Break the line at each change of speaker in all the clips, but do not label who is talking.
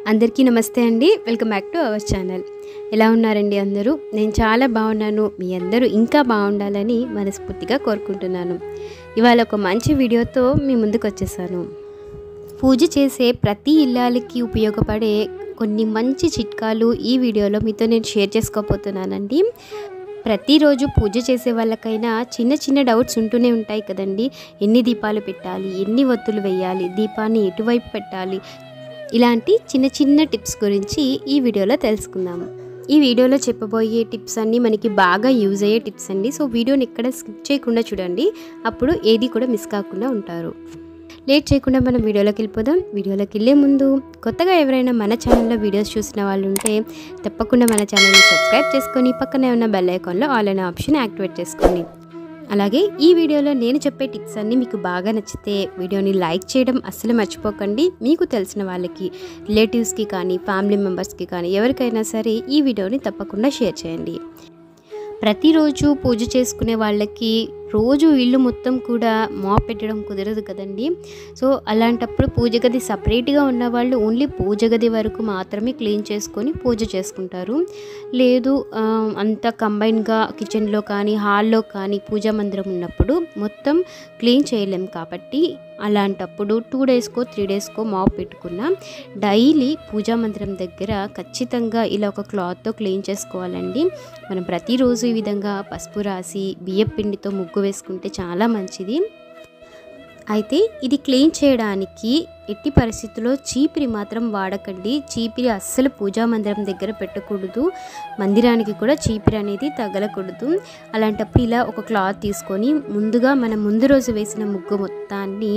అందరికీ నమస్తే అండి welcome back to our channel ఎలా ఉన్నారండి అందరూ నేను చాలా బాగున్నాను మీ అందరూ ఇంకా బాగుండాలని మనస్ఫూర్తిగా కోరుకుంటున్నాను ఇవాళ ఒక మంచి వీడియోతో మీ ముందుకు వచ్చేసాను పూజ చేసే ప్రతి ఇల్లాలకి ఉపయోగపడే కొన్ని మంచి చిట్కాలు ఈ వీడియోలో మీతో నేను షేర్ చేసుకోబోతున్నానండి ప్రతిరోజు పూజ చేసే వాళ్ళకైనా చిన్న చిన్న డౌట్స్ ఉంటూనే ఉంటాయి కదండి ఎన్ని దీపాలు పెట్టాలి ఎన్ని ఒత్తులు వేయాలి దీపాన్ని ఎటువైపు పెట్టాలి ఇలాంటి చిన్న చిన్న టిప్స్ గురించి ఈ వీడియోలో తెలుసుకుందాము ఈ వీడియోలో చెప్పబోయే టిప్స్ అన్నీ మనకి బాగా యూజ్ అయ్యే టిప్స్ అండి సో వీడియోని ఎక్కడ స్కిప్ చేయకుండా చూడండి అప్పుడు ఏది కూడా మిస్ కాకుండా ఉంటారు లేట్ చేయకుండా మనం వీడియోలోకి వెళ్ళిపోదాం వీడియోలోకి వెళ్ళే ముందు కొత్తగా ఎవరైనా మన ఛానల్లో వీడియోస్ చూసిన వాళ్ళు ఉంటే తప్పకుండా మన ఛానల్ని సబ్స్క్రైబ్ చేసుకొని పక్కనే ఉన్న బెల్ ఐకాన్లో ఆల్ అనే ఆప్షన్ యాక్టివేట్ చేసుకోండి అలాగే ఈ వీడియోలో నేను చెప్పే టిప్స్ అన్నీ మీకు బాగా నచ్చితే వీడియోని లైక్ చేయడం అస్సలు మర్చిపోకండి మీకు తెలిసిన వాళ్ళకి రిలేటివ్స్కి కానీ ఫ్యామిలీ మెంబర్స్కి కానీ ఎవరికైనా సరే ఈ వీడియోని తప్పకుండా షేర్ చేయండి ప్రతిరోజు పూజ చేసుకునే వాళ్ళకి రోజు ఇల్లు మొత్తం కూడా మాప్ పెట్టడం కుదరదు కదండి సో అలాంటప్పుడు పూజ గది సపరేట్గా ఉన్న వాళ్ళు ఓన్లీ పూజ గది వరకు మాత్రమే క్లీన్ చేసుకొని పూజ చేసుకుంటారు లేదు ఆ, అంతా కంబైన్గా కిచెన్లో కానీ హాల్లో కానీ పూజా మందిరం ఉన్నప్పుడు మొత్తం క్లీన్ చేయలేం కాబట్టి అలాంటప్పుడు టూ డేస్కో త్రీ డేస్కో మాప్ పెట్టుకున్న డైలీ పూజా మందిరం దగ్గర ఖచ్చితంగా ఇలా ఒక క్లాత్తో క్లీన్ చేసుకోవాలండి మనం ప్రతిరోజు ఈ విధంగా పసుపు రాసి బియ్యం పిండితో ముగ్గు వేసుకుంటే చాలా మంచిది అయితే ఇది క్లీన్ చేయడానికి ఎట్టి పరిస్థితుల్లో చీపిరి మాత్రం వాడకండి చీపిరి అస్సలు పూజా మందిరం దగ్గర పెట్టకూడదు మందిరానికి కూడా చీపిరి అనేది తగలకూడదు అలాంటప్పుడు ఇలా ఒక క్లాత్ తీసుకొని ముందుగా మనం ముందు రోజు వేసిన ముగ్గు మొత్తాన్ని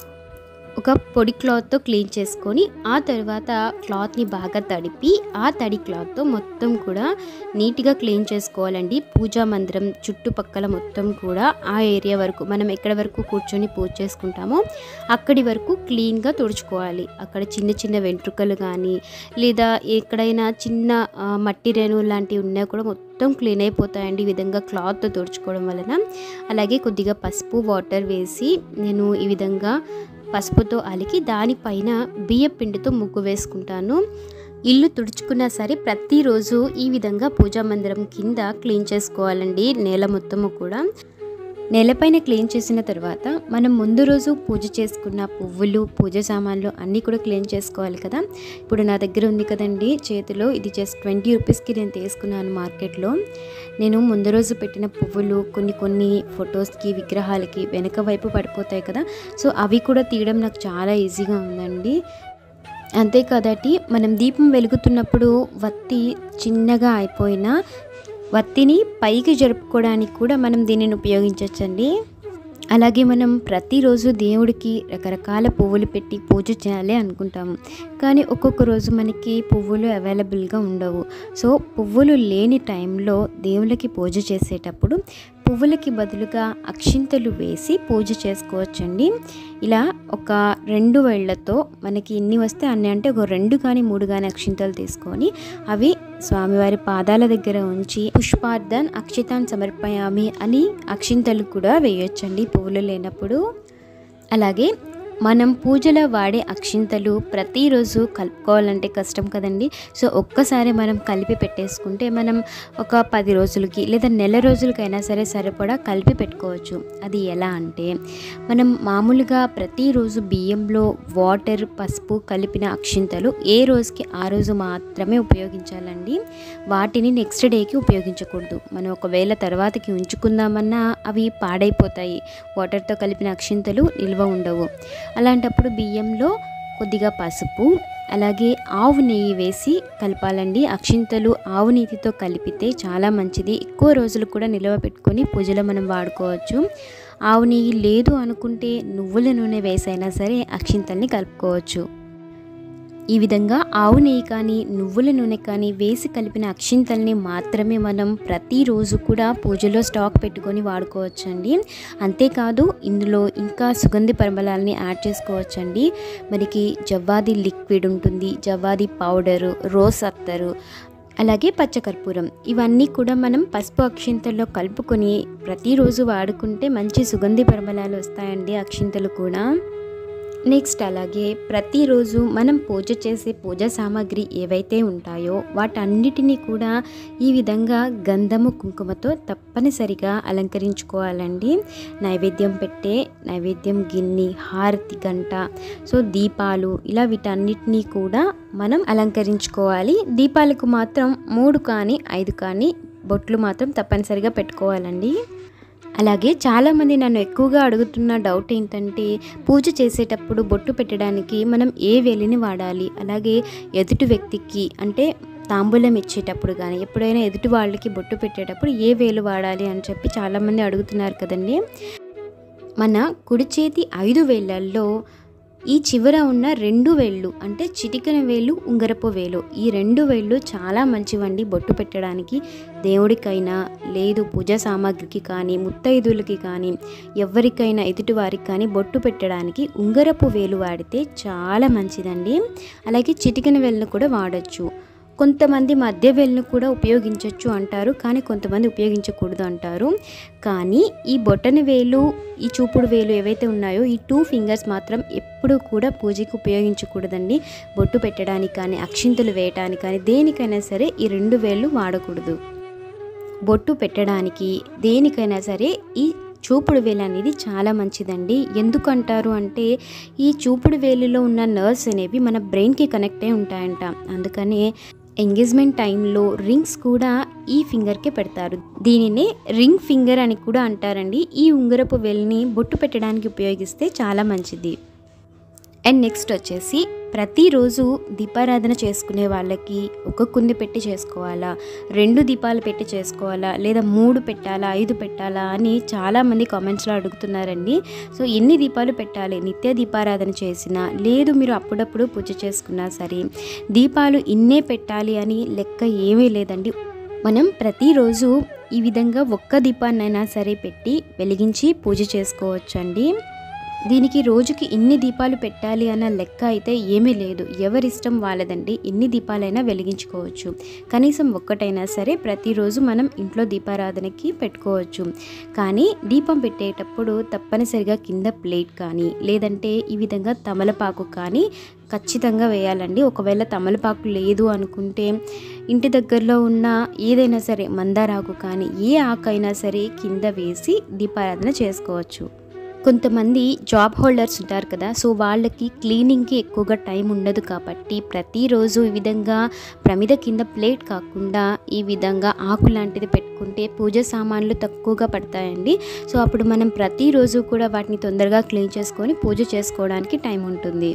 ఒక పొడి క్లాత్తో క్లీన్ చేసుకొని ఆ తర్వాత క్లాత్ని బాగా తడిపి ఆ తడి క్లాత్తో మొత్తం కూడా నీట్గా క్లీన్ చేసుకోవాలండి పూజా మందిరం చుట్టుపక్కల మొత్తం కూడా ఆ ఏరియా వరకు మనం ఎక్కడ వరకు కూర్చొని పూజ చేసుకుంటామో అక్కడి వరకు క్లీన్గా తుడుచుకోవాలి అక్కడ చిన్న చిన్న వెంట్రుకలు కానీ లేదా ఎక్కడైనా చిన్న ఆ, మట్టి రేణువులు లాంటివి ఉన్నా కూడా మొత్తం క్లీన్ అయిపోతాయండి ఈ విధంగా క్లాత్తో తుడుచుకోవడం వలన అలాగే కొద్దిగా పసుపు వాటర్ వేసి నేను ఈ విధంగా పసుపుతో అలికి దానిపైన బియ్య పిండితో ముగ్గు వేసుకుంటాను ఇల్లు తుడుచుకున్నా సరే ప్రతిరోజు ఈ విధంగా పూజా మందిరం కింద క్లీన్ చేసుకోవాలండి నేల మొత్తము కూడా నేలపైన క్లీన్ చేసిన తర్వాత మనం ముందు రోజు పూజ చేసుకున్న పువ్వులు పూజ సామాన్లు అన్నీ కూడా క్లీన్ చేసుకోవాలి కదా ఇప్పుడు నా దగ్గర ఉంది కదండి చేతిలో ఇది జస్ట్ ట్వంటీ రూపీస్కి నేను తీసుకున్నాను మార్కెట్లో నేను ముందు రోజు పెట్టిన పువ్వులు కొన్ని కొన్ని ఫొటోస్కి విగ్రహాలకి వెనక వైపు పడిపోతాయి కదా సో అవి కూడా తీయడం నాకు చాలా ఈజీగా ఉందండి అంతేకాదటి మనం దీపం వెలుగుతున్నప్పుడు వత్తి చిన్నగా అయిపోయినా వత్తిని పైకి జరుపుకోవడానికి కూడా మనం దీనిని ఉపయోగించవచ్చండి అలాగే మనం ప్రతిరోజు దేవుడికి రకరకాల పువ్వులు పెట్టి పూజ చేయాలి అనుకుంటాము కానీ ఒక్కొక్క రోజు మనకి పువ్వులు అవైలబుల్గా ఉండవు సో పువ్వులు లేని టైంలో దేవుళ్ళకి పూజ చేసేటప్పుడు పువ్వులకి బదులుగా అక్షింతలు వేసి పూజ చేసుకోవచ్చండి ఇలా ఒక రెండు వేళ్లతో మనకి ఎన్ని వస్తే అన్ని అంటే ఒక రెండు కానీ మూడు కానీ అక్షింతలు తీసుకొని అవి స్వామివారి పాదాల దగ్గర ఉంచి పుష్పార్థన్ అక్షితాన్ సమర్పయామి అని అక్షింతలు కూడా వేయొచ్చండి పువ్వులు లేనప్పుడు అలాగే మనం పూజలో వాడే అక్షింతలు ప్రతిరోజు కలుపుకోవాలంటే కష్టం కదండి సో ఒక్కసారి మనం కలిపి పెట్టేసుకుంటే మనం ఒక పది రోజులకి లేదా నెల రోజులకైనా సరే సరిపడా కలిపి పెట్టుకోవచ్చు అది ఎలా అంటే మనం మామూలుగా ప్రతిరోజు బియ్యంలో వాటర్ పసుపు కలిపిన అక్షింతలు ఏ రోజుకి ఆ రోజు మాత్రమే ఉపయోగించాలండి వాటిని నెక్స్ట్ డేకి ఉపయోగించకూడదు మనం ఒకవేళ తర్వాతకి ఉంచుకుందామన్నా అవి పాడైపోతాయి వాటర్తో కలిపిన అక్షింతలు నిల్వ ఉండవు అలాంటప్పుడు బియ్యంలో కొద్దిగా పసుపు అలాగే ఆవు నెయ్యి వేసి కలపాలండి అక్షింతలు ఆవు నీతితో కలిపితే చాలా మంచిది ఎక్కువ రోజులు కూడా నిల్వ పెట్టుకొని పూజలో మనం వాడుకోవచ్చు ఆవు నెయ్యి లేదు అనుకుంటే నువ్వుల నూనె వేసైనా సరే అక్షింతల్ని కలుపుకోవచ్చు ఈ విధంగా ఆవు నెయ్యి కానీ నువ్వుల నూనె కానీ వేసి కలిపిన అక్షింతల్ని మాత్రమే మనం ప్రతిరోజు కూడా పూజలో స్టాక్ పెట్టుకొని వాడుకోవచ్చండి అంతేకాదు ఇందులో ఇంకా సుగంధి పరిమళాలని యాడ్ చేసుకోవచ్చండి మనకి జవ్వాది లిక్విడ్ ఉంటుంది జవ్వాది పౌడరు రోస్ అత్తరు అలాగే పచ్చకర్పూరం ఇవన్నీ కూడా మనం పసుపు అక్షింతల్లో కలుపుకొని ప్రతిరోజు వాడుకుంటే మంచి సుగంధి పరిమళాలు వస్తాయండి అక్షింతలు కూడా నెక్స్ట్ అలాగే ప్రతిరోజు మనం పూజ చేసే పూజా సామాగ్రి ఏవైతే ఉంటాయో వాటన్నిటినీ కూడా ఈ విధంగా గంధము కుంకుమతో తప్పనిసరిగా అలంకరించుకోవాలండి నైవేద్యం పెట్టే నైవేద్యం గిన్నె హారతి గంట సో దీపాలు ఇలా వీటన్నిటినీ కూడా మనం అలంకరించుకోవాలి దీపాలకు మాత్రం మూడు కానీ ఐదు కానీ బొట్లు మాత్రం తప్పనిసరిగా పెట్టుకోవాలండి అలాగే చాలామంది నన్ను ఎక్కువగా అడుగుతున్న డౌట్ ఏంటంటే పూజ చేసేటప్పుడు బొట్టు పెట్టడానికి మనం ఏ వేలిని వాడాలి అలాగే ఎదుటి వ్యక్తికి అంటే తాంబూలం ఇచ్చేటప్పుడు కానీ ఎప్పుడైనా ఎదుటి వాళ్ళకి బొట్టు పెట్టేటప్పుడు ఏ వేలు వాడాలి అని చెప్పి చాలామంది అడుగుతున్నారు కదండి మన కుడి చేతి ఐదు వేళ్ళల్లో ఈ చివర ఉన్న రెండు వేళ్ళు అంటే చిటికెన వేలు ఉంగరపు వేలు ఈ రెండు వేళ్ళు చాలా మంచివండి బొట్టు పెట్టడానికి దేవుడికైనా లేదు పూజ సామాగ్రికి కానీ ముత్తైదులకి కానీ ఎవరికైనా ఎదుటివారికి కానీ బొట్టు పెట్టడానికి ఉంగరపు వేలు వాడితే చాలా మంచిదండి అలాగే చిటికెన వేలును కూడా వాడచ్చు కొంతమంది మధ్య వేలును కూడా ఉపయోగించవచ్చు అంటారు కానీ కొంతమంది ఉపయోగించకూడదు అంటారు కానీ ఈ బొటన వేలు ఈ చూపుడు వేలు ఏవైతే ఉన్నాయో ఈ టూ ఫింగర్స్ మాత్రం ఎప్పుడూ కూడా పూజకి ఉపయోగించకూడదండి బొట్టు పెట్టడానికి కానీ అక్షింతలు వేయటానికి కానీ దేనికైనా సరే ఈ రెండు వేళ్ళు వాడకూడదు బొట్టు పెట్టడానికి దేనికైనా సరే ఈ చూపుడు వేలు అనేది చాలా మంచిదండి ఎందుకంటారు అంటే ఈ చూపుడు వేలులో ఉన్న నర్వ్స్ అనేవి మన బ్రెయిన్కి కనెక్ట్ అయి ఉంటాయంట అందుకనే ఎంగేజ్మెంట్ టైంలో రింగ్స్ కూడా ఈ ఫింగర్కే పెడతారు దీనినే రింగ్ ఫింగర్ అని కూడా అంటారండి ఈ ఉంగరపు వేలుని బొట్టు పెట్టడానికి ఉపయోగిస్తే చాలా మంచిది అండ్ నెక్స్ట్ వచ్చేసి ప్రతిరోజు దీపారాధన చేసుకునే వాళ్ళకి ఒక కుంది పెట్టి చేసుకోవాలా రెండు దీపాలు పెట్టి చేసుకోవాలా లేదా మూడు పెట్టాలా ఐదు పెట్టాలా అని చాలామంది కామెంట్స్లో అడుగుతున్నారండి సో ఎన్ని దీపాలు పెట్టాలి నిత్య దీపారాధన చేసినా లేదు మీరు అప్పుడప్పుడు పూజ చేసుకున్నా సరే దీపాలు ఇన్నే పెట్టాలి అని లెక్క ఏమీ లేదండి మనం ప్రతిరోజు ఈ విధంగా ఒక్క దీపాన్నైనా సరే పెట్టి వెలిగించి పూజ చేసుకోవచ్చండి దీనికి రోజుకి ఇన్ని దీపాలు పెట్టాలి అన్న లెక్క అయితే ఏమీ లేదు ఎవరిష్టం వాళ్ళదండి ఎన్ని దీపాలైనా వెలిగించుకోవచ్చు కనీసం ఒక్కటైనా సరే ప్రతిరోజు మనం ఇంట్లో దీపారాధనకి పెట్టుకోవచ్చు కానీ దీపం పెట్టేటప్పుడు తప్పనిసరిగా కింద ప్లేట్ కానీ లేదంటే ఈ విధంగా తమలపాకు కానీ ఖచ్చితంగా వేయాలండి ఒకవేళ తమలపాకు లేదు అనుకుంటే ఇంటి దగ్గరలో ఉన్న ఏదైనా సరే మందారాకు కానీ ఏ ఆకైనా సరే కింద వేసి దీపారాధన చేసుకోవచ్చు కొంతమంది జాబ్ హోల్డర్స్ ఉంటారు కదా సో వాళ్ళకి క్లీనింగ్కి ఎక్కువగా టైం ఉండదు కాబట్టి ప్రతిరోజు ఈ విధంగా ప్రమిద కింద ప్లేట్ కాకుండా ఈ విధంగా ఆకు లాంటిది పెట్టుకుంటే పూజ సామాన్లు తక్కువగా పడతాయండి సో అప్పుడు మనం ప్రతిరోజు కూడా వాటిని తొందరగా క్లీన్ చేసుకొని పూజ చేసుకోవడానికి టైం ఉంటుంది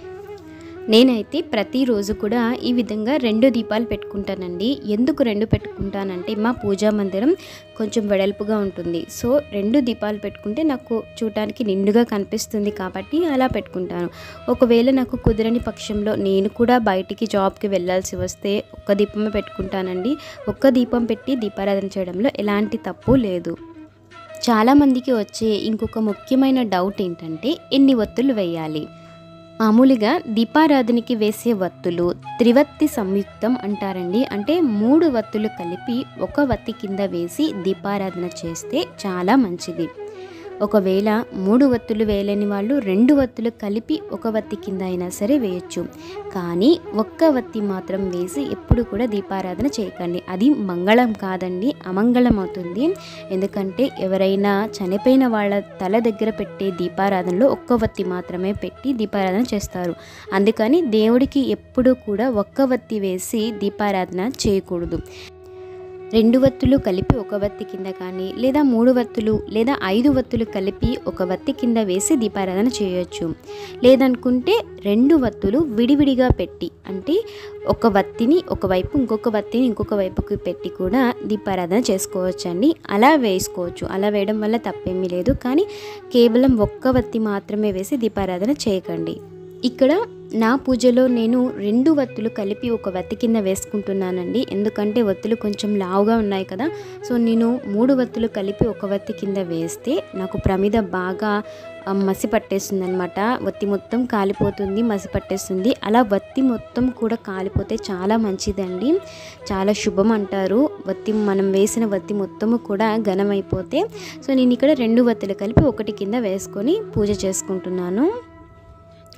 నేనైతే ప్రతిరోజు కూడా ఈ విధంగా రెండు దీపాలు పెట్టుకుంటానండి ఎందుకు రెండు పెట్టుకుంటానంటే మా పూజా మందిరం కొంచెం వెడల్పుగా ఉంటుంది సో రెండు దీపాలు పెట్టుకుంటే నాకు చూడటానికి నిండుగా కనిపిస్తుంది కాబట్టి అలా పెట్టుకుంటాను ఒకవేళ నాకు కుదరని పక్షంలో నేను కూడా బయటికి జాబ్కి వెళ్ళాల్సి వస్తే ఒక్క దీపమే పెట్టుకుంటానండి ఒక్క దీపం పెట్టి దీపారాధన చేయడంలో ఎలాంటి తప్పు లేదు చాలామందికి వచ్చే ఇంకొక ముఖ్యమైన డౌట్ ఏంటంటే ఎన్ని ఒత్తులు వేయాలి మామూలుగా దీపారాధనకి వేసే వత్తులు త్రివత్తి సంయుక్తం అంటారండి అంటే మూడు వత్తులు కలిపి ఒక వత్తి కింద వేసి దీపారాధన చేస్తే చాలా మంచిది ఒకవేళ మూడు వత్తులు వేయలేని వాళ్ళు రెండు వత్తులు కలిపి ఒక వత్తి కింద అయినా సరే వేయచ్చు కానీ ఒక్క వత్తి మాత్రం వేసి ఎప్పుడు కూడా దీపారాధన చేయకండి అది మంగళం కాదండి అమంగళం అవుతుంది ఎందుకంటే ఎవరైనా చనిపోయిన వాళ్ళ తల దగ్గర పెట్టే దీపారాధనలో ఒక్క వత్తి మాత్రమే పెట్టి దీపారాధన చేస్తారు అందుకని దేవుడికి ఎప్పుడూ కూడా ఒక్క వత్తి వేసి దీపారాధన చేయకూడదు రెండు వత్తులు కలిపి ఒక వత్తి కింద కానీ లేదా మూడు వత్తులు లేదా ఐదు వత్తులు కలిపి ఒక వత్తి కింద వేసి దీపారాధన చేయొచ్చు లేదనుకుంటే రెండు వత్తులు విడివిడిగా పెట్టి అంటే ఒక వత్తిని ఒకవైపు ఇంకొక వత్తిని ఇంకొక వైపుకి పెట్టి కూడా దీపారాధన చేసుకోవచ్చండి అలా వేసుకోవచ్చు అలా వేయడం వల్ల తప్పేమీ లేదు కానీ కేవలం ఒక్క వత్తి మాత్రమే వేసి దీపారాధన చేయకండి ఇక్కడ నా పూజలో నేను రెండు వత్తులు కలిపి ఒక వత్తి కింద వేసుకుంటున్నానండి ఎందుకంటే వత్తులు కొంచెం లావుగా ఉన్నాయి కదా సో నేను మూడు వత్తులు కలిపి ఒక వత్తి కింద వేస్తే నాకు ప్రమిద బాగా ఆ, మసి పట్టేస్తుంది అనమాట వత్తి మొత్తం కాలిపోతుంది మసి పట్టేస్తుంది అలా వత్తి మొత్తం కూడా కాలిపోతే చాలా మంచిదండి చాలా శుభం అంటారు వత్తి మనం వేసిన వత్తి మొత్తము కూడా ఘనమైపోతే సో నేను ఇక్కడ రెండు వత్తులు కలిపి ఒకటి కింద వేసుకొని పూజ చేసుకుంటున్నాను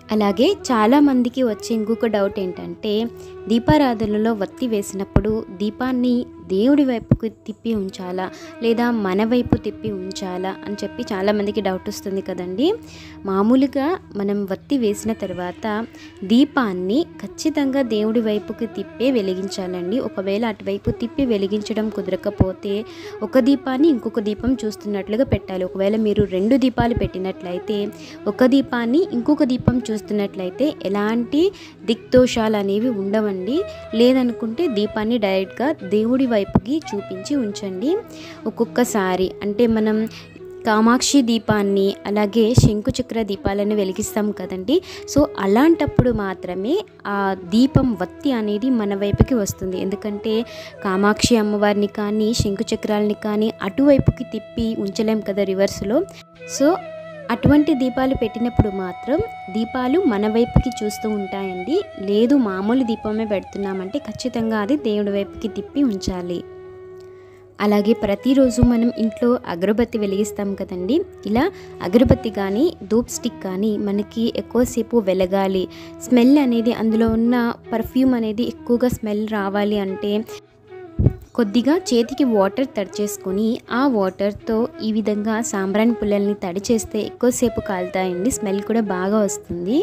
అలాగే చాలామందికి వచ్చే ఇంకొక డౌట్ ఏంటంటే దీపారాధనలో వత్తి వేసినప్పుడు దీపాన్ని దేవుడి వైపుకు తిప్పి ఉంచాలా లేదా మన వైపు తిప్పి ఉంచాలా అని చెప్పి చాలామందికి డౌట్ వస్తుంది కదండి మామూలుగా మనం వత్తి వేసిన తర్వాత దీపాన్ని ఖచ్చితంగా దేవుడి వైపుకి తిప్పే వెలిగించాలండి ఒకవేళ అటువైపు తిప్పి వెలిగించడం కుదరకపోతే ఒక దీపాన్ని ఇంకొక దీపం చూస్తున్నట్లుగా పెట్టాలి ఒకవేళ మీరు రెండు దీపాలు పెట్టినట్లయితే ఒక దీపాన్ని ఇంకొక దీపం చూస్తున్నట్లయితే ఎలాంటి దిక్దోషాలు అనేవి ఉండవండి లేదనుకుంటే దీపాన్ని డైరెక్ట్గా దేవుడి వైపుకి చూపించి ఉంచండి ఒక్కొక్కసారి అంటే మనం కామాక్షి దీపాన్ని అలాగే శంకుచక్ర దీపాలను వెలిగిస్తాం కదండి సో అలాంటప్పుడు మాత్రమే ఆ దీపం వత్తి అనేది మన వైపుకి వస్తుంది ఎందుకంటే కామాక్షి అమ్మవారిని కానీ శంకుచక్రాలని కానీ అటువైపుకి తిప్పి ఉంచలేం కదా రివర్స్లో సో అటువంటి దీపాలు పెట్టినప్పుడు మాత్రం దీపాలు మన వైపుకి చూస్తూ ఉంటాయండి లేదు మామూలు దీపమే పెడుతున్నామంటే ఖచ్చితంగా అది దేవుడి వైపుకి తిప్పి ఉంచాలి అలాగే ప్రతిరోజు మనం ఇంట్లో అగరబత్తి వెలిగిస్తాం కదండి ఇలా అగరబత్తి కానీ ధూప్ స్టిక్ కానీ మనకి ఎక్కువసేపు వెలగాలి స్మెల్ అనేది అందులో ఉన్న పర్ఫ్యూమ్ అనేది ఎక్కువగా స్మెల్ రావాలి అంటే కొద్దిగా చేతికి వాటర్ తడిచేసుకొని ఆ వాటర్తో ఈ విధంగా సాంబ్రాణి పుల్లల్ని తడి చేస్తే ఎక్కువసేపు కాలుతాయండి స్మెల్ కూడా బాగా వస్తుంది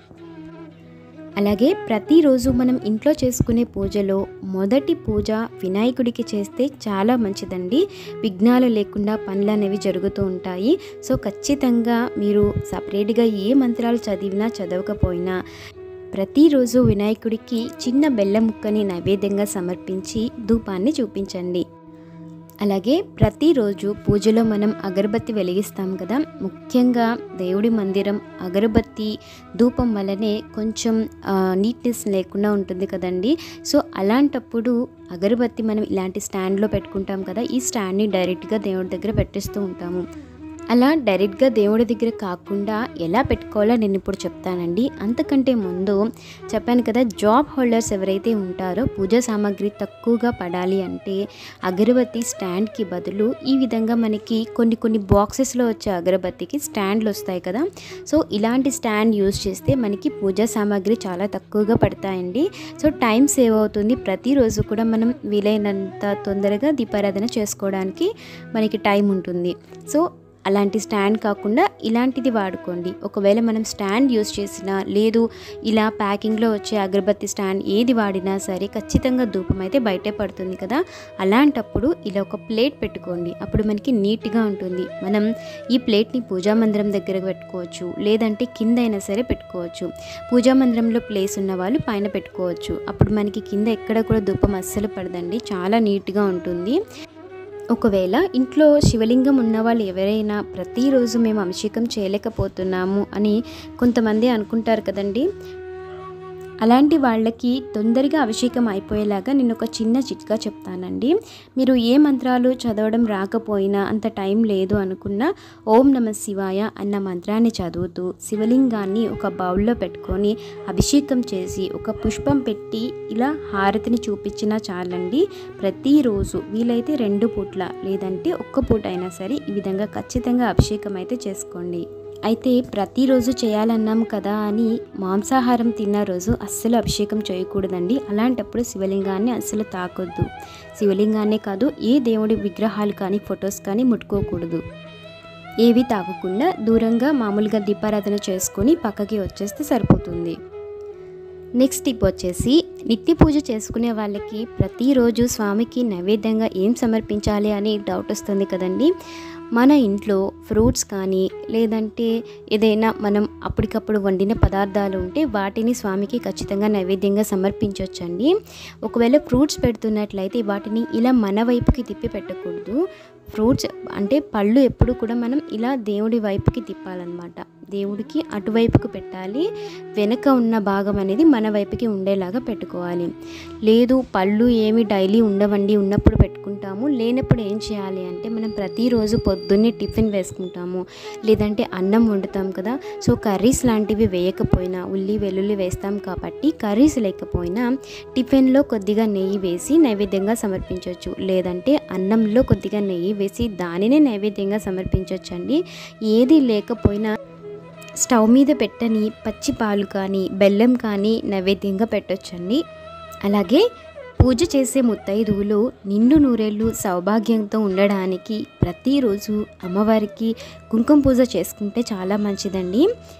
అలాగే ప్రతిరోజు మనం ఇంట్లో చేసుకునే పూజలో మొదటి పూజ వినాయకుడికి చేస్తే చాలా మంచిదండి విఘ్నాలు లేకుండా పనులు అనేవి జరుగుతూ ఉంటాయి సో ఖచ్చితంగా మీరు సపరేట్గా ఏ మంత్రాలు చదివినా చదవకపోయినా ప్రతిరోజు వినాయకుడికి చిన్న బెల్లం ముక్కని నైవేద్యంగా సమర్పించి ధూపాన్ని చూపించండి అలాగే ప్రతిరోజు పూజలో మనం అగరబత్తి వెలిగిస్తాం కదా ముఖ్యంగా దేవుడి మందిరం అగరబత్తి ధూపం వల్లనే కొంచెం నీట్నెస్ లేకుండా ఉంటుంది కదండి సో అలాంటప్పుడు అగరబత్తి మనం ఇలాంటి స్టాండ్లో పెట్టుకుంటాం కదా ఈ స్టాండ్ని డైరెక్ట్గా దేవుడి దగ్గర పెట్టేస్తూ ఉంటాము అలా డైరెక్ట్గా దేవుడి దగ్గర కాకుండా ఎలా పెట్టుకోవాలో నేను ఇప్పుడు చెప్తానండి అంతకంటే ముందు చెప్పాను కదా జాబ్ హోల్డర్స్ ఎవరైతే ఉంటారో పూజా సామాగ్రి తక్కువగా పడాలి అంటే అగరబత్తి స్టాండ్కి బదులు ఈ విధంగా మనకి కొన్ని కొన్ని బాక్సెస్లో వచ్చే అగరబత్తికి స్టాండ్లు వస్తాయి కదా సో ఇలాంటి స్టాండ్ యూజ్ చేస్తే మనకి పూజా సామాగ్రి చాలా తక్కువగా పడతాయండి సో టైం సేవ్ అవుతుంది ప్రతిరోజు కూడా మనం వీలైనంత తొందరగా దీపారాధన చేసుకోవడానికి మనకి టైం ఉంటుంది సో అలాంటి స్టాండ్ కాకుండా ఇలాంటిది వాడుకోండి ఒకవేళ మనం స్టాండ్ యూస్ చేసినా లేదు ఇలా ప్యాకింగ్లో వచ్చే అగరబత్తి స్టాండ్ ఏది వాడినా సరే ఖచ్చితంగా ధూపం అయితే బయటే పడుతుంది కదా అలాంటప్పుడు ఇలా ఒక ప్లేట్ పెట్టుకోండి అప్పుడు మనకి నీట్గా ఉంటుంది మనం ఈ ప్లేట్ని పూజా మందిరం దగ్గర పెట్టుకోవచ్చు లేదంటే కింద అయినా సరే పెట్టుకోవచ్చు పూజా మందిరంలో ప్లేస్ ఉన్న వాళ్ళు పైన పెట్టుకోవచ్చు అప్పుడు మనకి కింద ఎక్కడ కూడా ధూపం అస్సలు పడదండి చాలా నీట్గా ఉంటుంది ఒకవేళ ఇంట్లో శివలింగం ఉన్న వాళ్ళు ఎవరైనా ప్రతిరోజు మేము అభిషేకం చేయలేకపోతున్నాము అని కొంతమంది అనుకుంటారు కదండి అలాంటి వాళ్ళకి తొందరగా అభిషేకం అయిపోయేలాగా నేను ఒక చిన్న చిట్కా చెప్తానండి మీరు ఏ మంత్రాలు చదవడం రాకపోయినా అంత టైం లేదు అనుకున్నా ఓం నమ శివాయ అన్న మంత్రాన్ని చదువుతూ శివలింగాన్ని ఒక బౌల్లో పెట్టుకొని అభిషేకం చేసి ఒక పుష్పం పెట్టి ఇలా హారతిని చూపించినా చాలండి ప్రతిరోజు వీలైతే రెండు పూట్ల లేదంటే ఒక్క పూట అయినా సరే ఈ విధంగా ఖచ్చితంగా అభిషేకం అయితే చేసుకోండి అయితే ప్రతిరోజు చేయాలన్నాం కదా అని మాంసాహారం తిన్న రోజు అస్సలు అభిషేకం చేయకూడదండి అలాంటప్పుడు శివలింగాన్ని అస్సలు తాకొద్దు శివలింగాన్నే కాదు ఏ దేవుడి విగ్రహాలు కానీ ఫొటోస్ కానీ ముట్టుకోకూడదు ఏవి తాగకుండా దూరంగా మామూలుగా దీపారాధన చేసుకొని పక్కకి వచ్చేస్తే సరిపోతుంది నెక్స్ట్ టిప్ వచ్చేసి నిత్య పూజ చేసుకునే వాళ్ళకి ప్రతిరోజు స్వామికి నైవేద్యంగా ఏం సమర్పించాలి అని డౌట్ వస్తుంది కదండి మన ఇంట్లో ఫ్రూట్స్ కానీ లేదంటే ఏదైనా మనం అప్పటికప్పుడు వండిన పదార్థాలు ఉంటే వాటిని స్వామికి ఖచ్చితంగా నైవేద్యంగా సమర్పించవచ్చండి ఒకవేళ ఫ్రూట్స్ పెడుతున్నట్లయితే వాటిని ఇలా మన వైపుకి తిప్పి పెట్టకూడదు ఫ్రూట్స్ అంటే పళ్ళు ఎప్పుడు కూడా మనం ఇలా దేవుడి వైపుకి తిప్పాలన్నమాట దేవుడికి అటువైపుకు పెట్టాలి వెనక ఉన్న భాగం అనేది మన వైపుకి ఉండేలాగా పెట్టుకోవాలి లేదు పళ్ళు ఏమి డైలీ ఉండవండి ఉన్నప్పుడు పెట్టుకుంటాము లేనప్పుడు ఏం చేయాలి అంటే మనం ప్రతిరోజు పొద్దున్నే టిఫిన్ వేసుకుంటాము లేదంటే అన్నం వండుతాం కదా సో కర్రీస్ లాంటివి వేయకపోయినా ఉల్లి వెల్లుల్లి వేస్తాం కాబట్టి కర్రీస్ లేకపోయినా టిఫిన్లో కొద్దిగా నెయ్యి వేసి నైవేద్యంగా సమర్పించవచ్చు లేదంటే అన్నంలో కొద్దిగా నెయ్యి వేసి దానినే నైవేద్యంగా సమర్పించవచ్చండి ఏది లేకపోయినా స్టవ్ మీద పెట్టని పచ్చి పాలు కానీ బెల్లం కానీ నైవేద్యంగా పెట్టొచ్చండి అలాగే పూజ చేసే ముత్తైదువులు నిండు నూరేళ్ళు సౌభాగ్యంతో ఉండడానికి ప్రతిరోజు అమ్మవారికి కుంకుమ పూజ చేసుకుంటే చాలా మంచిదండి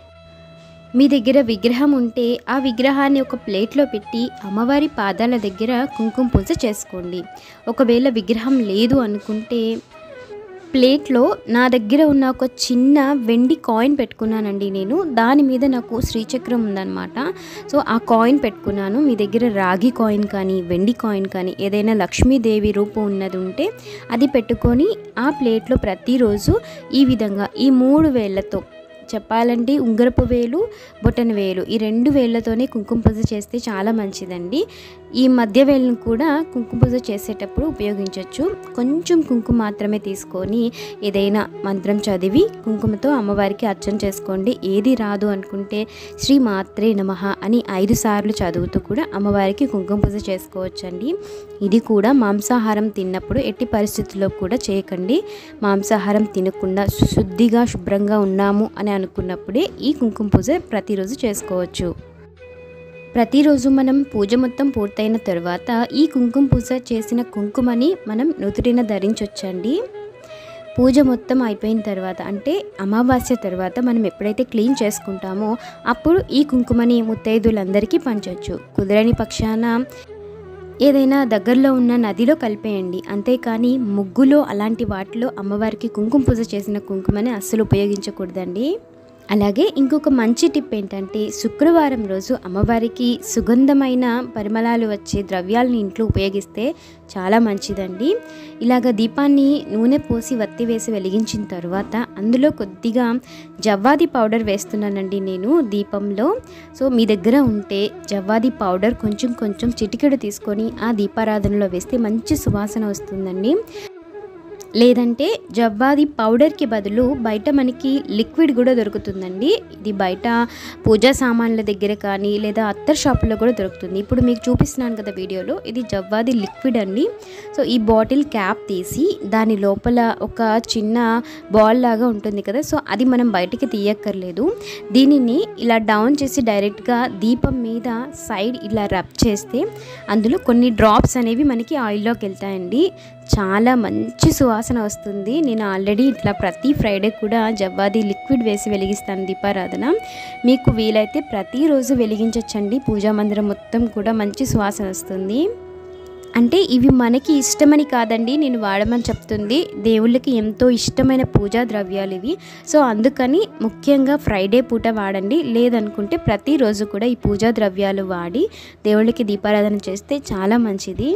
మీ దగ్గర విగ్రహం ఉంటే ఆ విగ్రహాన్ని ఒక ప్లేట్లో పెట్టి అమ్మవారి పాదాల దగ్గర కుంకుమ పూజ చేసుకోండి ఒకవేళ విగ్రహం లేదు అనుకుంటే ప్లేట్లో నా దగ్గర ఉన్న ఒక చిన్న వెండి కాయిన్ పెట్టుకున్నానండి నేను దాని మీద నాకు శ్రీచక్రం ఉందన్నమాట సో ఆ కాయిన్ పెట్టుకున్నాను మీ దగ్గర రాగి కాయిన్ కానీ వెండి కాయిన్ కానీ ఏదైనా లక్ష్మీదేవి రూపం ఉన్నది ఉంటే అది పెట్టుకొని ఆ ప్లేట్లో ప్రతిరోజు ఈ విధంగా ఈ మూడు వేళ్ళతో చెప్పాలంటే ఉంగరపు వేలు బొటన వేలు ఈ రెండు వేళ్ళతోనే కుంకుమ పూజ చేస్తే చాలా మంచిదండి ఈ మధ్య వేళ్ళను కూడా కుంకుమ పూజ చేసేటప్పుడు ఉపయోగించవచ్చు కొంచెం కుంకుమ మాత్రమే తీసుకొని ఏదైనా మంత్రం చదివి కుంకుమతో అమ్మవారికి అర్చన చేసుకోండి ఏది రాదు అనుకుంటే శ్రీ మాత్రే నమః అని ఐదు సార్లు చదువుతూ కూడా అమ్మవారికి కుంకుమ పూజ చేసుకోవచ్చండి ఇది కూడా మాంసాహారం తిన్నప్పుడు ఎట్టి పరిస్థితుల్లో కూడా చేయకండి మాంసాహారం తినకుండా శుద్ధిగా శుభ్రంగా ఉన్నాము అని అనుకున్నప్పుడే ఈ కుంకుమ పూజ ప్రతిరోజు చేసుకోవచ్చు ప్రతిరోజు మనం పూజ మొత్తం పూర్తయిన తర్వాత ఈ కుంకుమ పూజ చేసిన కుంకుమని మనం నుదుటిన ధరించవచ్చండి పూజ మొత్తం అయిపోయిన తర్వాత అంటే అమావాస్య తర్వాత మనం ఎప్పుడైతే క్లీన్ చేసుకుంటామో అప్పుడు ఈ కుంకుమని ముత్తైదులందరికీ పంచవచ్చు కుదరని పక్షాన ఏదైనా దగ్గరలో ఉన్న నదిలో కలిపేయండి అంతేకాని ముగ్గులో అలాంటి వాటిలో అమ్మవారికి కుంకుమ పూజ చేసిన కుంకుమని అస్సలు ఉపయోగించకూడదండి అలాగే ఇంకొక మంచి టిప్ ఏంటంటే శుక్రవారం రోజు అమ్మవారికి సుగంధమైన పరిమళాలు వచ్చే ద్రవ్యాలను ఇంట్లో ఉపయోగిస్తే చాలా మంచిదండి ఇలాగ దీపాన్ని నూనె పోసి వత్తి వేసి వెలిగించిన తర్వాత అందులో కొద్దిగా జవ్వాది పౌడర్ వేస్తున్నానండి నేను దీపంలో సో మీ దగ్గర ఉంటే జవ్వాది పౌడర్ కొంచెం కొంచెం చిటికెడు తీసుకొని ఆ దీపారాధనలో వేస్తే మంచి సువాసన వస్తుందండి లేదంటే జవ్వాది పౌడర్కి బదులు బయట మనకి లిక్విడ్ కూడా దొరుకుతుందండి ఇది బయట పూజా సామాన్ల దగ్గర కానీ లేదా అత్తర్ షాపులో కూడా దొరుకుతుంది ఇప్పుడు మీకు చూపిస్తున్నాను కదా వీడియోలో ఇది జవ్వాది లిక్విడ్ అండి సో ఈ బాటిల్ క్యాప్ తీసి దాని లోపల ఒక చిన్న బాల్ లాగా ఉంటుంది కదా సో అది మనం బయటికి తీయక్కర్లేదు దీనిని ఇలా డౌన్ చేసి డైరెక్ట్గా దీపం మీద సైడ్ ఇలా రబ్ చేస్తే అందులో కొన్ని డ్రాప్స్ అనేవి మనకి ఆయిల్లోకి వెళ్తాయండి చాలా మంచి సువాసన వస్తుంది నేను ఆల్రెడీ ఇట్లా ప్రతి ఫ్రైడే కూడా జవ్వాది లిక్విడ్ వేసి వెలిగిస్తాను దీపారాధన మీకు వీలైతే ప్రతిరోజు వెలిగించవచ్చండి పూజా మందిరం మొత్తం కూడా మంచి సువాసన వస్తుంది అంటే ఇవి మనకి ఇష్టమని కాదండి నేను వాడమని చెప్తుంది దేవుళ్ళకి ఎంతో ఇష్టమైన పూజా ద్రవ్యాలు ఇవి సో అందుకని ముఖ్యంగా ఫ్రైడే పూట వాడండి లేదనుకుంటే ప్రతిరోజు కూడా ఈ పూజా ద్రవ్యాలు వాడి దేవుళ్ళకి దీపారాధన చేస్తే చాలా మంచిది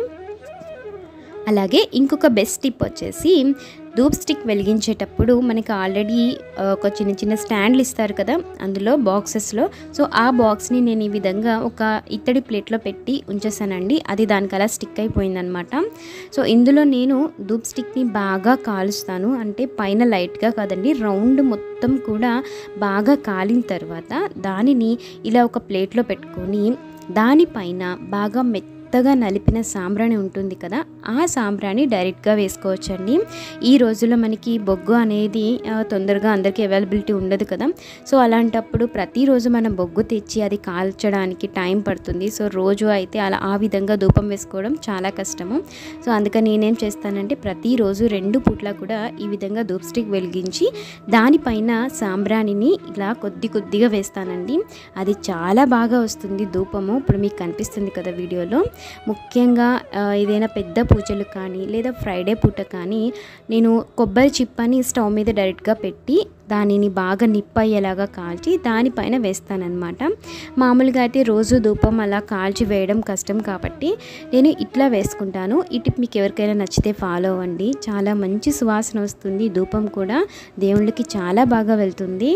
అలాగే ఇంకొక బెస్ట్ టిప్ వచ్చేసి ధూప్ స్టిక్ వెలిగించేటప్పుడు మనకి ఆల్రెడీ ఆ, ఒక చిన్న చిన్న స్టాండ్లు ఇస్తారు కదా అందులో బాక్సెస్లో సో ఆ బాక్స్ని నేను ఈ విధంగా ఒక ఇత్తడి ప్లేట్లో పెట్టి ఉంచేసానండి అది దానికి అలా స్టిక్ అయిపోయిందనమాట సో ఇందులో నేను ధూప్ స్టిక్ని బాగా కాలుస్తాను అంటే పైన లైట్గా కాదండి రౌండ్ మొత్తం కూడా బాగా కాలిన తర్వాత దానిని ఇలా ఒక ప్లేట్లో పెట్టుకొని దానిపైన బాగా మెత్తగా నలిపిన సాంబ్రాణి ఉంటుంది కదా ఆ సాంబ్రాణి డైరెక్ట్గా వేసుకోవచ్చండి ఈ రోజుల్లో మనకి బొగ్గు అనేది ఆ, తొందరగా అందరికీ అవైలబిలిటీ ఉండదు కదా సో అలాంటప్పుడు ప్రతిరోజు మనం బొగ్గు తెచ్చి అది కాల్చడానికి టైం పడుతుంది సో రోజు అయితే అలా ఆ విధంగా ధూపం వేసుకోవడం చాలా కష్టము సో అందుకని నేనేం చేస్తానంటే ప్రతిరోజు రెండు పూట్ల కూడా ఈ విధంగా ధూప్ స్టిక్ వెలిగించి దానిపైన సాంబ్రాణిని ఇలా కొద్ది కొద్దిగా వేస్తానండి అది చాలా బాగా వస్తుంది ధూపము ఇప్పుడు మీకు కనిపిస్తుంది కదా వీడియోలో ముఖ్యంగా ఆ, ఏదైనా పెద్ద పూజలు కానీ లేదా ఫ్రైడే పూట కానీ నేను కొబ్బరి చిప్పని స్టవ్ మీద డైరెక్ట్గా పెట్టి దానిని బాగా నిప్పయ్యేలాగా కాల్చి దానిపైన వేస్తానన్నమాట మామూలుగా అయితే రోజు ధూపం అలా కాల్చి వేయడం కష్టం కాబట్టి నేను ఇట్లా వేసుకుంటాను ఈ టిప్ మీకు ఎవరికైనా నచ్చితే ఫాలో అవ్వండి చాలా మంచి సువాసన వస్తుంది ధూపం కూడా దేవుళ్ళకి చాలా బాగా వెళ్తుంది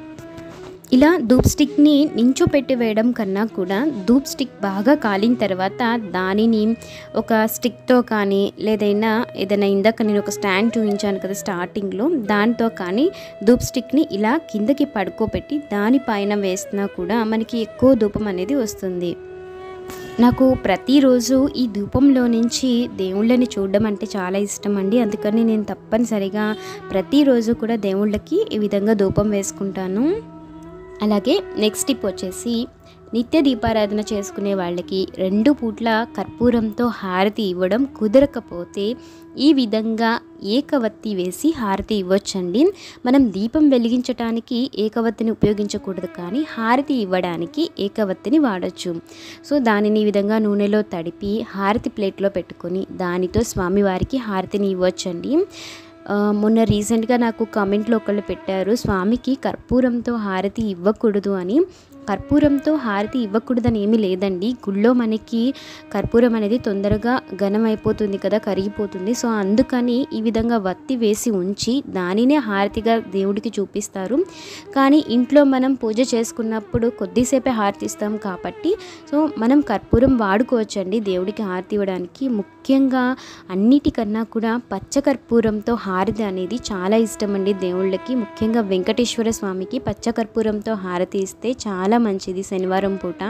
ఇలా ధూప్ స్టిక్ని నించోపెట్టి వేయడం కన్నా కూడా ధూప్ స్టిక్ బాగా కాలిన తర్వాత దానిని ఒక స్టిక్తో కానీ లేదైనా ఏదైనా ఇందాక నేను ఒక స్టాండ్ చూపించాను కదా స్టార్టింగ్లో దాంతో కానీ ధూప్ స్టిక్ని ఇలా కిందకి పడుకోబెట్టి దానిపైన వేసినా కూడా మనకి ఎక్కువ ధూపం అనేది వస్తుంది నాకు ప్రతిరోజు ఈ ధూపంలో నుంచి దేవుళ్ళని చూడడం అంటే చాలా ఇష్టం అండి అందుకని నేను తప్పనిసరిగా ప్రతిరోజు కూడా దేవుళ్ళకి ఈ విధంగా ధూపం వేసుకుంటాను అలాగే నెక్స్ట్ టిప్ వచ్చేసి నిత్య దీపారాధన చేసుకునే వాళ్ళకి రెండు పూట్ల కర్పూరంతో హారతి ఇవ్వడం కుదరకపోతే ఈ విధంగా ఏకవత్తి వేసి హారతి ఇవ్వచ్చండి మనం దీపం వెలిగించటానికి ఏకవత్తిని ఉపయోగించకూడదు కానీ హారతి ఇవ్వడానికి ఏకవత్తిని వాడచ్చు సో దానిని ఈ విధంగా నూనెలో తడిపి హారతి ప్లేట్లో పెట్టుకొని దానితో స్వామివారికి హారతిని ఇవ్వచ్చండి ఆ, మొన్న రీసెంట్గా నాకు కామెంట్లో ఒకళ్ళు పెట్టారు స్వామికి కర్పూరంతో హారతి ఇవ్వకూడదు అని కర్పూరంతో హారతి ఇవ్వకూడదని ఏమీ లేదండి గుళ్ళో మనకి కర్పూరం అనేది తొందరగా ఘనం అయిపోతుంది కదా కరిగిపోతుంది సో అందుకని ఈ విధంగా వత్తి వేసి ఉంచి దానినే హారతిగా దేవుడికి చూపిస్తారు కానీ ఇంట్లో మనం పూజ చేసుకున్నప్పుడు కొద్దిసేపే హారతి ఇస్తాం కాబట్టి సో మనం కర్పూరం వాడుకోవచ్చండి దేవుడికి హారతి ఇవ్వడానికి ముఖ్యంగా అన్నిటికన్నా కూడా పచ్చ కర్పూరంతో హారతి అనేది చాలా ఇష్టం అండి దేవుళ్ళకి ముఖ్యంగా వెంకటేశ్వర స్వామికి పచ్చ కర్పూరంతో హారతి ఇస్తే చాలా మంచిది శనివారం పూట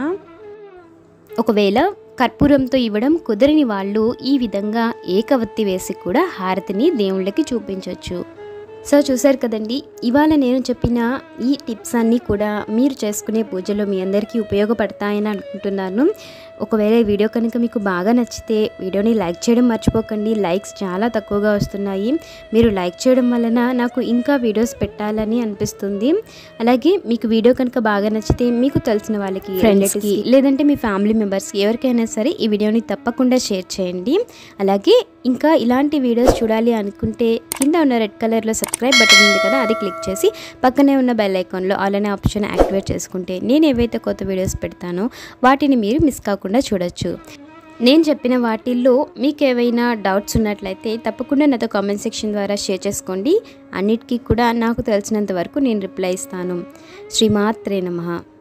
ఒకవేళ కర్పూరంతో ఇవ్వడం కుదరని వాళ్ళు ఈ విధంగా ఏకవత్తి వేసి కూడా హారతిని దేవుళ్ళకి చూపించవచ్చు సో చూసారు కదండి ఇవాళ నేను చెప్పిన ఈ టిప్స్ అన్నీ కూడా మీరు చేసుకునే పూజలో మీ అందరికీ ఉపయోగపడతాయని అనుకుంటున్నాను ఒకవేళ ఈ వీడియో కనుక మీకు బాగా నచ్చితే వీడియోని లైక్ చేయడం మర్చిపోకండి లైక్స్ చాలా తక్కువగా వస్తున్నాయి మీరు లైక్ చేయడం వలన నాకు ఇంకా వీడియోస్ పెట్టాలని అనిపిస్తుంది అలాగే మీకు వీడియో కనుక బాగా నచ్చితే మీకు తెలిసిన వాళ్ళకి ఫ్రెండ్స్కి లేదంటే మీ ఫ్యామిలీ మెంబర్స్కి ఎవరికైనా సరే ఈ వీడియోని తప్పకుండా షేర్ చేయండి అలాగే ఇంకా ఇలాంటి వీడియోస్ చూడాలి అనుకుంటే కింద ఉన్న రెడ్ కలర్లో సబ్స్క్రైబ్ బటన్ ఉంది కదా అది క్లిక్ చేసి పక్కనే ఉన్న బెల్ ఐకాన్లో ఆల్ అనే ఆప్షన్ యాక్టివేట్ చేసుకుంటే నేను ఏవైతే కొత్త వీడియోస్ పెడతానో వాటిని మీరు మిస్ కాకుండా చూడొచ్చు నేను చెప్పిన వాటిల్లో మీకు ఏవైనా డౌట్స్ ఉన్నట్లయితే తప్పకుండా నాతో కామెంట్ సెక్షన్ ద్వారా షేర్ చేసుకోండి అన్నిటికీ కూడా నాకు తెలిసినంత వరకు నేను రిప్లై ఇస్తాను శ్రీమాత్రే నమః